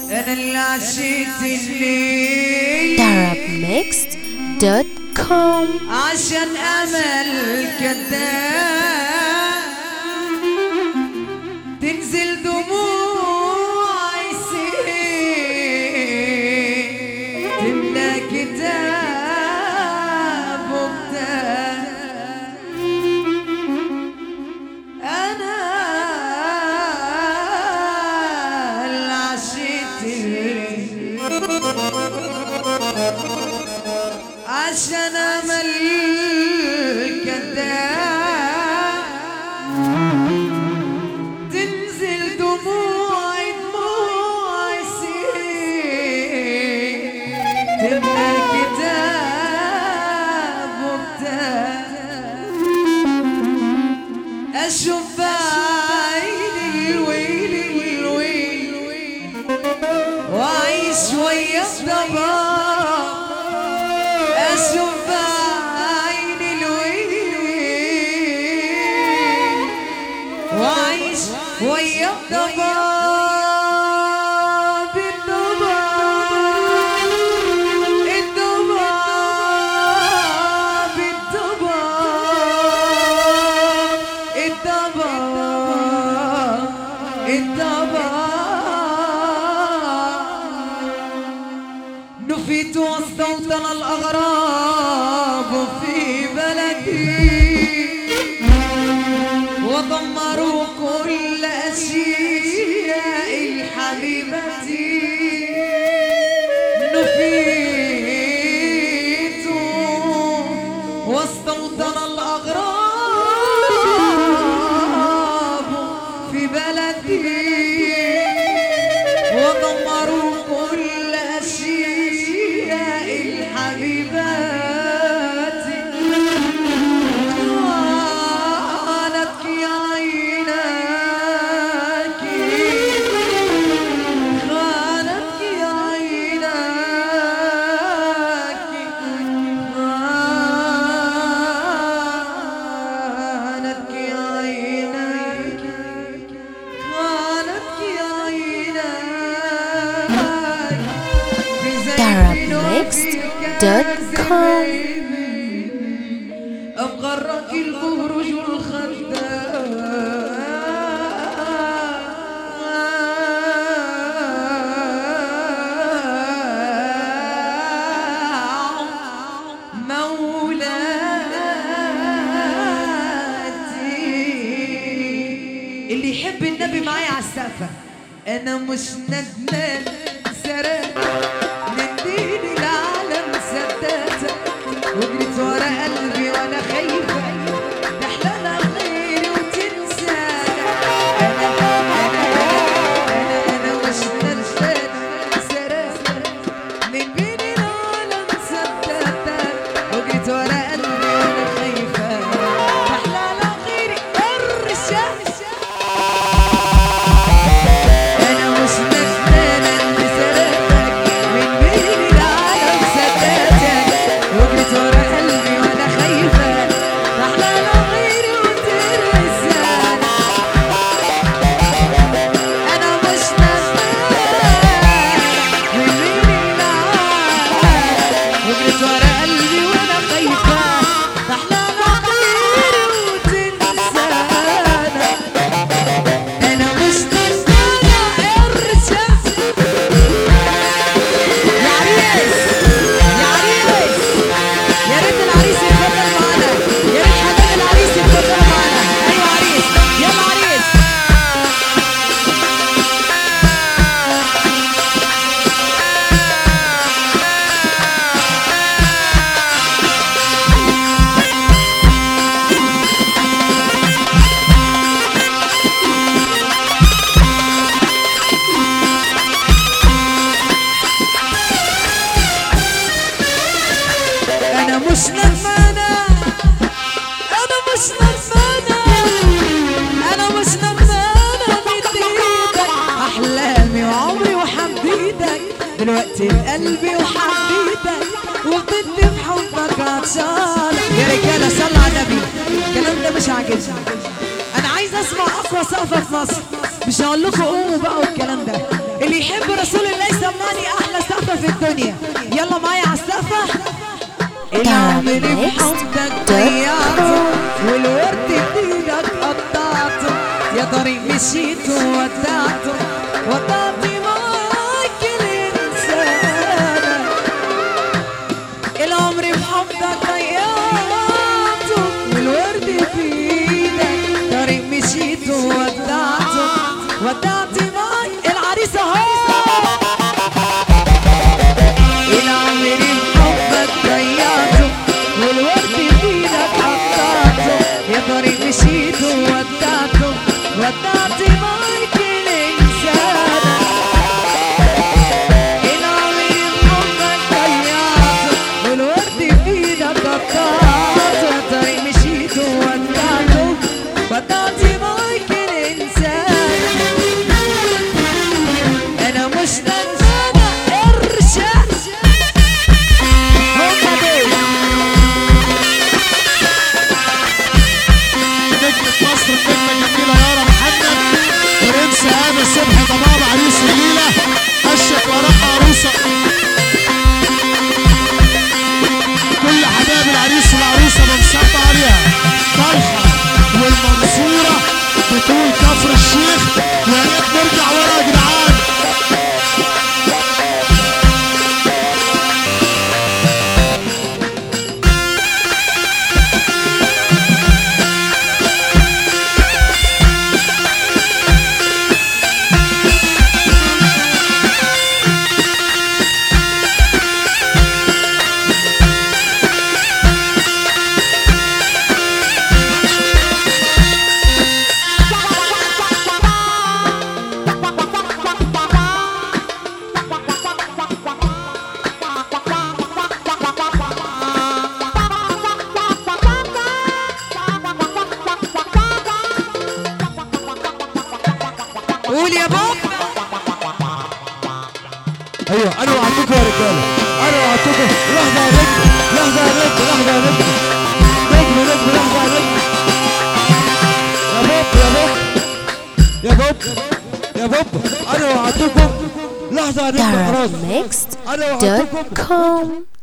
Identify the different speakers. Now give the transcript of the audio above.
Speaker 1: انا اللي عشيت الليل
Speaker 2: darabmixed.com
Speaker 1: عشان امل كذاب تنزل دموع يسيل تملى كتاب وكتاب انا اللي عشيت الليل عشان امل كذاب تنزل دموعي دموعي يسيل تملى كتاب وكتاب اشوف بعيني الويل الويل واعيش ويا الضباب اشوف عيني الويل واعيش ويا الضباب الضباب الضباب الضباب الضباب الضباب نفيت واستوطن الأغراب في بلدي ودمروا كل أشياء حبيبتي نفيت واستوطن الأغراب في بلدي ودمروا كل أشياء الحبيبات خانتك يا عيناك خانتك يا عيناك خانتك يا عيناك خانتك يا عيناك
Speaker 2: darabmixed.com
Speaker 1: أم غرك البرج الخدام مولاتي اللي يحب النبي معايا على السقفة أنا مش ندمان سرقت نديني العالم سداتك وجريت ورا قلبي وانا خايفة تحلى غيري وتنسانا انا انا انا انا مش ندمان سرقت نديني العالم سداتك وجريت ورا قلبي وانا خايفة تحلى غيري الرشاش انا مش ندمانة اني سرقتك من بين العالم سداتك وجريت ورا قلبي وانا خايفة تحلى غيري وترسانا انا مش ندمانة من بين العالم وجريت ورا قلبي وانا خايفة تحلى غيري وتنسانا انا مش نسانا ارجع يا عريس يا عريس يا ريت العريس يتفضل معانا يا ريت حبايب العريس يتفضلوا معانا ايوه عريس يلا عريس انا مش ندمانة انا مش ندمانة انا مش ندمانة بديتك احلامي وعمري وحبيتك دلوقتي بقلبي وحبيتك وفضلت بحبك عطشانة يا رجالة صلوا على النبي الكلام ده مش عاجبني انا عايز اسمع اقوى سقفة في مصر مش هقول لكم قوموا بقى والكلام ده اللي يحب رسول الله العمر بحبك ضيعته والورد بايدك قطعته يا طريق مشيت وودعته ودعت معاك الانسان العمر بحبك ضيعته والورد بايدك طريق مشيت وودعته ودعت معاك العريس اهو العمر بحبك ضيعته والورد بايدك قطعته يا طريق مشيت وودعته ودعت معاك الانسان العمر بحبك ضيعته والورد بايدك قطعته يا طريق مشيت وودعته ودعت معاك الانسان انا مش ندمانه ارشاد هم دول
Speaker 3: نجمة مصر النجمة الجميلة يارا محمد برنس هاني صبحي ضباب عريس الليلة أشك وراء عروسة كل حبايب العريس والعروسة بنصب عليها طلحة والمنصورة بطول كفر الشيخ يا ريت نرجع ورا يا جدعان
Speaker 1: قول يا بابا
Speaker 3: ايوه انا وعدتكم يا رجاله انا وعدتكم لحظه يا نجم لحظه يا نجم لحظه يا نجم نجم نجم لحظه يا نجم يا بوب يا بوب يا بوب يا بوب انا وعدتكم لحظه يا نجم خلاص انا وعدتكم
Speaker 2: DarkMixed.com